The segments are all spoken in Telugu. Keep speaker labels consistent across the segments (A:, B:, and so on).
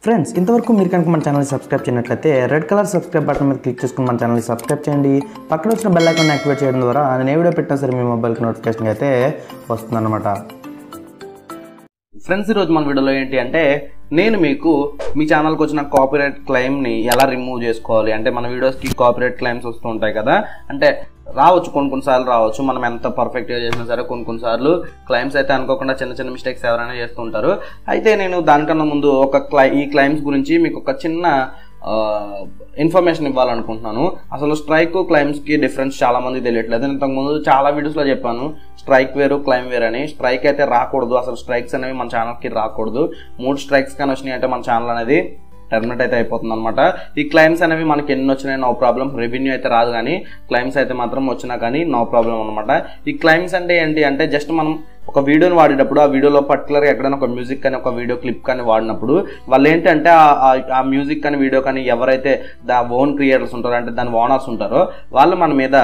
A: ఫ్రెండ్స్ ఇంతవరకు మీరు కనుక మన ఛానల్ని సబ్స్క్రైబ్ చేయనట్లయితే రెడ్ కలర్ సబ్స్క్రైబ్ బటన్ మీద క్లిక్ చేసుకుని మన ఛానల్ని సబ్స్క్రైబ్ చేయండి పక్కన వచ్చిన బెల్ ఐకాన్ యాక్టివేట్ చేయడం ద్వారా నేను ఏ వీడియో పెట్టినా సరే మీ మొబైల్కి నోటిఫికేషన్ అయితే వస్తుందన్నమాట
B: ఫ్రెండ్స్ ఈరోజు మన వీడియోలో ఏంటి అంటే నేను మీకు మీ ఛానల్కి వచ్చిన కాపీరైట్ క్లెయిమ్ని ఎలా రిమూవ్ చేసుకోవాలి అంటే మన వీడియోస్కి కాపీరైట్ క్లెయిమ్స్ వస్తూ ఉంటాయి కదా అంటే రావచ్చు కొన్ని కొన్నిసార్లు రావచ్చు మనం ఎంత పర్ఫెక్ట్గా చేసినా సరే కొన్ని కొన్నిసార్లు క్లైమ్స్ అయితే అనుకోకుండా చిన్న చిన్న మిస్టేక్స్ ఎవరైనా చేస్తూ ఉంటారు అయితే నేను దానికన్నా ముందు ఒక క్లై ఈ క్లైమ్స్ గురించి మీకు ఒక చిన్న ఇన్ఫర్మేషన్ ఇవ్వాలనుకుంటున్నాను అసలు స్ట్రైక్ క్లైమ్స్కి డిఫరెన్స్ చాలా మంది తెలియట్లేదు నేను ఇంతకుముందు చాలా వీడియోస్లో చెప్పాను స్ట్రైక్ వేరు క్లైమ్ వేరు అని స్ట్రైక్ అయితే రాకూడదు అసలు స్ట్రైక్స్ అనేవి మన ఛానల్కి రాకూడదు మూడు స్ట్రైక్స్ కానీ వచ్చినాయి అంటే మన ఛానల్ అనేది టర్మినేట్ అయితే అయిపోతుంది అనమాట ఈ క్లైమ్స్ అనేవి మనకి ఎన్ని వచ్చినాయి నో ప్రాబ్లం రెవెన్యూ అయితే రాదు కానీ క్లైమ్స్ అయితే మాత్రం వచ్చినా కానీ నో ప్రాబ్లం అనమాట ఈ క్లైమ్స్ అంటే ఏంటి అంటే జస్ట్ మనం ఒక వీడియోని వాడేటప్పుడు ఆ వీడియోలో పర్టికులర్గా ఎక్కడైనా ఒక మ్యూజిక్ కానీ ఒక వీడియో క్లిప్ కానీ వాడినప్పుడు వాళ్ళు ఏంటంటే ఆ- ఆ- ఆ మ్యూజిక్ కానీ వీడియో కానీ ఎవరైతే దా ఓన్ క్రియేటర్స్ ఉంటారో అంటే దాని ఓనర్స్ ఉంటారో వాళ్ళు మన మీద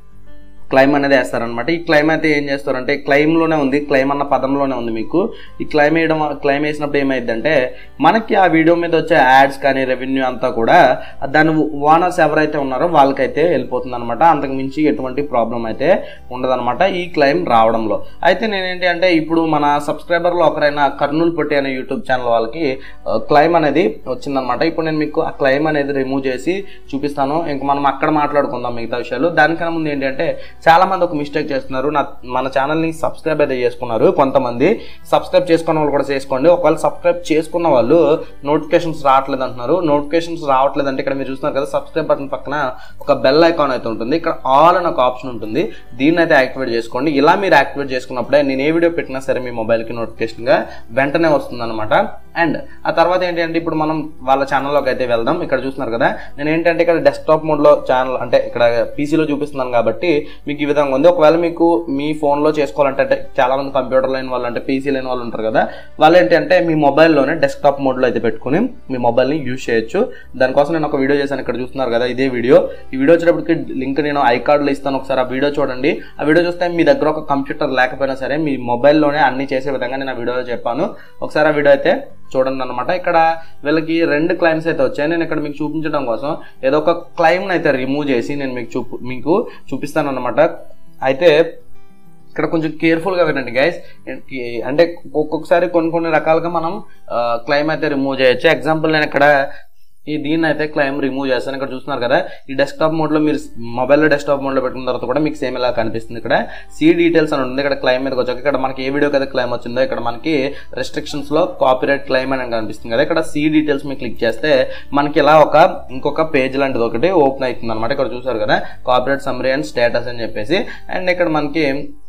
B: క్లైమ్ అనేది వేస్తారనమాట ఈ క్లైమ్ అయితే ఏం చేస్తారంటే క్లైమ్లోనే ఉంది క్లైమ్ అన్న పదంలోనే ఉంది మీకు ఈ క్లైమ్ వేయడం క్లైమ్ వేసినప్పుడు ఏమైందంటే మనకి ఆ వీడియో మీద వచ్చే యాడ్స్ కానీ రెవెన్యూ అంతా కూడా దాని ఓనర్స్ ఎవరైతే ఉన్నారో వాళ్ళకైతే వెళ్ళిపోతుంది అనమాట అంతకు మించి ఎటువంటి ప్రాబ్లం అయితే ఉండదన్నమాట ఈ క్లైమ్ రావడంలో అయితే నేనేంటి అంటే ఇప్పుడు మన సబ్స్క్రైబర్లో ఒకరైన కర్నూలు పొట్టి అనే యూట్యూబ్ ఛానల్ వాళ్ళకి క్లైమ్ అనేది వచ్చిందనమాట ఇప్పుడు నేను మీకు ఆ క్లైమ్ అనేది రిమూవ్ చేసి చూపిస్తాను ఇంక మనం అక్కడ మాట్లాడుకుందాం మిగతా విషయాలు దానికన్నా ముందు ఏంటంటే చాలా మంది ఒక మిస్టేక్ చేస్తున్నారు నా మన ఛానల్ని సబ్స్క్రైబ్ అయితే చేసుకున్నారు కొంతమంది సబ్స్క్రైబ్ చేసుకున్న వాళ్ళు కూడా చేసుకోండి ఒకవేళ సబ్స్క్రైబ్ చేసుకున్న వాళ్ళు నోటిఫికేషన్స్ రావట్లేదు అంటున్నారు నోటిఫికేషన్స్ రావట్లేదు అంటే ఇక్కడ మీరు చూస్తున్నారు కదా సబ్స్క్రైబ్ బటన్ పక్కన ఒక బెల్ ఐకాన్ అయితే ఉంటుంది ఇక్కడ ఆల్ అని ఒక ఆప్షన్ ఉంటుంది దీన్ని అయితే యాక్టివేట్ చేసుకోండి ఇలా మీరు యాక్టివేట్ చేసుకున్నప్పుడే నేను ఏ వీడియో పెట్టినా సరే మీ మొబైల్కి నోటిఫికేషన్గా వెంటనే వస్తుంది అనమాట అండ్ ఆ తర్వాత ఏంటంటే ఇప్పుడు మనం వాళ్ళ ఛానల్లోకి అయితే వెళ్దాం ఇక్కడ చూస్తున్నారు కదా నేను ఏంటంటే ఇక్కడ డెస్క్టాప్ మోడ్లో ఛానల్ అంటే ఇక్కడ పీసీలో చూపిస్తున్నాను కాబట్టి మీకు ఈ విధంగా ఉంది ఒకవేళ మీకు మీ ఫోన్లో చేసుకోవాలంటే అంటే చాలా మంది కంప్యూటర్ లేని వాళ్ళు అంటే పీసీ లేని వాళ్ళు ఉంటారు కదా వాళ్ళు ఏంటంటే మీ మొబైల్లోనే డెస్క్టాప్ మోడ్లో అయితే పెట్టుకుని మీ మొబైల్ని యూజ్ చేయొచ్చు దానికోసం నేను ఒక వీడియో చేశాను ఇక్కడ చూస్తున్నారు కదా ఇదే వీడియో ఈ వీడియో వచ్చేటప్పటికి లింక్ నేను ఐ కార్డులో ఇస్తాను ఒకసారి ఆ వీడియో చూడండి ఆ వీడియో చూస్తే మీ దగ్గర ఒక కంప్యూటర్ లేకపోయినా సరే మీ మొబైల్లోనే అన్ని చేసే విధంగా నేను ఆ వీడియోలో చెప్పాను ఒకసారి ఆ వీడియో అయితే చూడండి అనమాట ఇక్కడ వీళ్ళకి రెండు క్లైమ్స్ అయితే వచ్చాయి నేను ఇక్కడ మీకు చూపించడం కోసం ఏదో ఒక క్లైమ్ అయితే రిమూవ్ చేసి నేను మీకు చూపు మీకు చూపిస్తాను అనమాట అయితే ఇక్కడ కొంచెం కేర్ఫుల్గా వినండి గైస్ అంటే ఒక్కొక్కసారి కొన్ని కొన్ని రకాలుగా మనం క్లైమ్ అయితే రిమూవ్ చేయొచ్చు ఎగ్జాంపుల్ నేను ఇక్కడ ఈ దీన్ని అయితే క్లైమ్ రిమూవ్ చేస్తాను ఇక్కడ చూస్తున్నారు కదా ఈ డెస్క్టాప్ మోడ్లో మీరు మొబైల్లో డెస్క్టాప్ మోడ్లో పెట్టుకున్న తర్వాత కూడా మీకు సేమ్ ఇలా కనిపిస్తుంది ఇక్కడ సి డీటెయిల్స్ అని ఉంటుంది ఇక్కడ క్లైమ్ మీదకి వచ్చాక ఇక్కడ మనకి ఏ వీడియోకి అయితే క్లైమ్ వచ్చిందో ఇక్కడ మనకి రెస్ట్రిక్షన్స్లో కాపీరైట్ క్లైమ్ అని కనిపిస్తుంది కదా ఇక్కడ సి డీటెయిల్స్ మీకు క్లిక్ చేస్తే మనకి ఇలా ఒక ఇంకొక పేజ్ లాంటిది ఒకటి ఓపెన్ అవుతుంది అనమాట ఇక్కడ చూసారు కదా కాపీరైట్ సమ్మరీ అండ్ స్టేటస్ అని చెప్పేసి అండ్ ఇక్కడ మనకి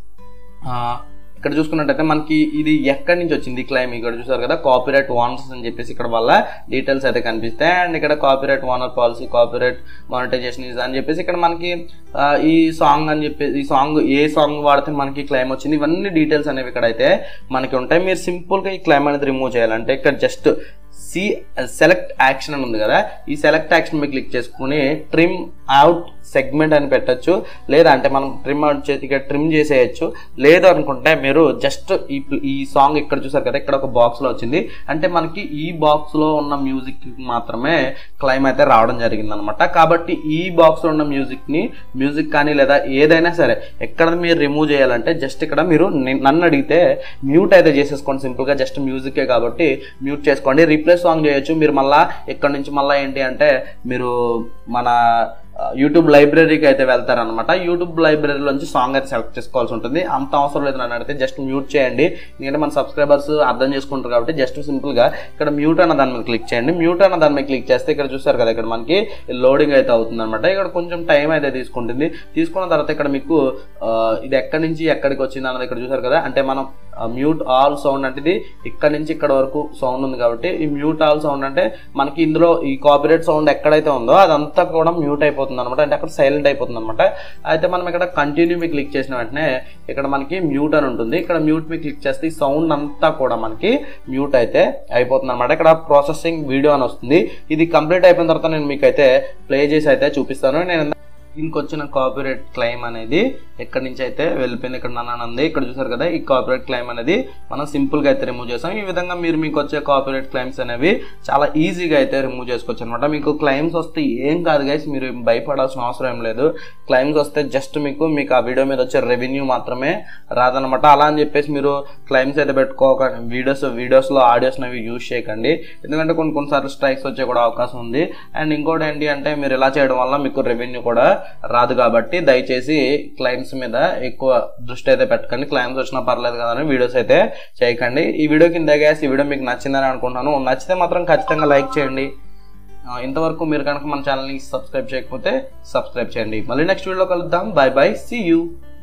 B: ఆ, ఇక్కడ చూసుకున్నట్టయితే మనకి ఇది ఎక్కడి నుంచి వచ్చింది క్లైమ్ ఇక్కడ చూసారు కదా కాపీరైట్ ఓనర్స్ అని చెప్పేసి ఇక్కడ వల్ల డీటెయిల్స్ అయితే కనిపిస్తాయి అండ్ ఇక్కడ copyright owner policy copyright monetisation is అని చెప్పేసి ఇక్కడ మనకి ఆ, ఈ సాంగ్ అని చెప్పేసి ఈ సాంగ్ ఏ సాంగ్ వాడితే మనకి క్లైమ్ వచ్చింది ఇవన్నీ డీటెయిల్స్ అనేవి ఇక్కడ అయితే మనకి ఉంటాయి మీరు సింపుల్గా ఈ క్లైమ్ అనేది రిమూవ్ చేయాలంటే ఇక్కడ జస్ట్ సి సెలెక్ట్ యాక్షన్ అని ఉంది కదా ఈ సెలెక్ట్ యాక్షన్ మీద క్లిక్ చేసుకుని ట్రిమ్ అవుట్ సెగ్మెంట్ అని పెట్టచ్చు లేదా అంటే మనం ట్రిమ్ అవుట్ చేసి ఇక్కడ ట్రిమ్ చేసేయచ్చు లేదు అనుకుంటే మీరు జస్ట్ ఈ ఈ సాంగ్ ఇక్కడ చూసారు కదా ఇక్కడ ఒక బాక్స్ లో వచ్చింది అంటే మనకి ఈ బాక్స్ లో ఉన్న మ్యూజిక్ మాత్రమే క్లైమ్ అయితే రావడం జరిగింది అనమాట కాబట్టి ఈ బాక్స్ లో ఉన్న మ్యూజిక్ ని మ్యూజిక్ కానీ లేదా ఏదైనా సరే ఎక్కడ మీరు రిమూవ్ చేయాలంటే జస్ట్ ఇక్కడ మీరు ని- నన్ను అడిగితే మ్యూట్ అయితే చేసేసుకోండి సింపుల్ గా జస్ట్ మ్యూజికే కాబట్టి మ్యూట్ చేసుకోండి రీప్లేస్ సాంగ్ చేయొచ్చు మీరు మళ్ళా ఇక్కడ నుంచి మళ్ళీ ఏంటి అంటే మీరు మన ఆ, యూట్యూబ్ లైబ్రరీకి అయితే వెళ్తారనమాట యూట్యూబ్ లైబ్రరీలోంచి సాంగ్ అయితే సెలెక్ట్ చేసుకోవాల్సి ఉంటుంది అంత అవసరం లేదు నన్ను అడిగితే జస్ట్ మ్యూట్ చేయండి ఎందుకంటే మన సబ్స్క్రైబర్స్ అర్థం చేసుకుంటారు కాబట్టి జస్ట్ సింపుల్గా ఇక్కడ మ్యూట్ అన్న దాని మీద క్లిక్ చేయండి మ్యూట్ అన్న దాని మీద క్లిక్ చేస్తే ఇక్కడ చూసారు కదా ఇక్కడ మనకి లోడింగ్ అయితే అవుతుంది అనమాట ఇక్కడ కొంచెం టైం అయితే తీసుకుంటుంది తీసుకున్న తర్వాత ఇక్కడ మీకు ఆ, ఇది ఎక్కడి నుంచి ఎక్కడికి వచ్చింది అన్నది ఇక్కడ చూసారు కదా అంటే మనం మ్యూట్ ఆల్ సౌండ్ అంటే ఇది ఇక్కడ నుంచి ఇక్కడ వరకు సౌండ్ ఉంది కాబట్టి ఈ మ్యూట్ ఆల్ సౌండ్ అంటే మనకి ఇందులో ఈ కాపీరైట్ సౌండ్ ఎక్కడైతే ఉందో అదంతా కూడా మ్యూట్ అయిపోతుంది అనమాట అంటే అక్కడ సైలెంట్ అయిపోతుంది అనమాట అయితే మనం ఇక్కడ కంటిన్యూ మీ క్లిక్ చేసిన వెంటనే ఇక్కడ మనకి మ్యూట్ అని ఉంటుంది ఇక్కడ మ్యూట్ మీ క్లిక్ చేస్తే ఈ సౌండ్ అంతా కూడా మనకి మ్యూట్ అయితే అయిపోతుంది అనమాట ఇక్కడ ప్రాసెసింగ్ వీడియో అని వస్తుంది ఇది కంప్లీట్ అయిపోయిన తర్వాత నేను మీకు అయితే ప్లే చేసి అయితే చూపిస్తాను నేను ఇంకొచ్చిన కాపీరైట్ క్లెయిమ్ అనేది ఎక్కడి నుంచి అయితే వెళ్ళిపోయింది ఇక్కడ నన్ను ఉంది ఇక్కడ చూసారు కదా ఈ కాపీరైట్ క్లెయిమ్ అనేది మనం సింపుల్ గా అయితే రిమూవ్ చేసాం ఈ విధంగా మీరు మీకు వచ్చే కాపీరైట్ క్లెయిమ్స్ అనేవి చాలా ఈజీగా అయితే రిమూవ్ చేసుకోవచ్చు అనమాట మీకు క్లెయిమ్స్ వస్తే ఏం కాదు గైస్ మీరు భయపడాల్సిన అవసరం ఏం లేదు క్లెయిమ్స్ వస్తే జస్ట్ మీకు మీకు ఆ వీడియో మీద వచ్చే రెవెన్యూ మాత్రమే రాదనమాట అలా అని చెప్పేసి మీరు క్లెయిమ్స్ అయితే పెట్టుకోకండి వీడియోస్ వీడియోస్లో ఆడియోస్ అవి యూజ్ చేయకండి ఎందుకంటే కొన్ని కొన్నిసార్లు స్ట్రైక్స్ వచ్చే కూడా అవకాశం ఉంది అండ్ ఇంకోటి ఏంటి అంటే మీరు ఇలా చేయడం వల్ల మీకు రెవెన్యూ కూడా రాదు కాబట్టి దయచేసి క్లైమ్స్ మీద ఎక్కువ దృష్టి అయితే పెట్టకండి క్లైమ్స్ వచ్చినా పర్లేదు కదా అని వీడియోస్ అయితే చేయకండి ఈ వీడియో కింద గ్యాస్ ఈ వీడియో మీకు నచ్చిందని అనుకుంటున్నాను నచ్చితే మాత్రం ఖచ్చితంగా లైక్ చేయండి ఆ, ఇంతవరకు మీరు కనుక మన ఛానల్ని సబ్స్క్రైబ్ చేయకపోతే సబ్స్క్రైబ్ చేయండి మళ్ళీ నెక్స్ట్ వీడియోలో కలుద్దాం బాయ్ బాయ్ సీ యూ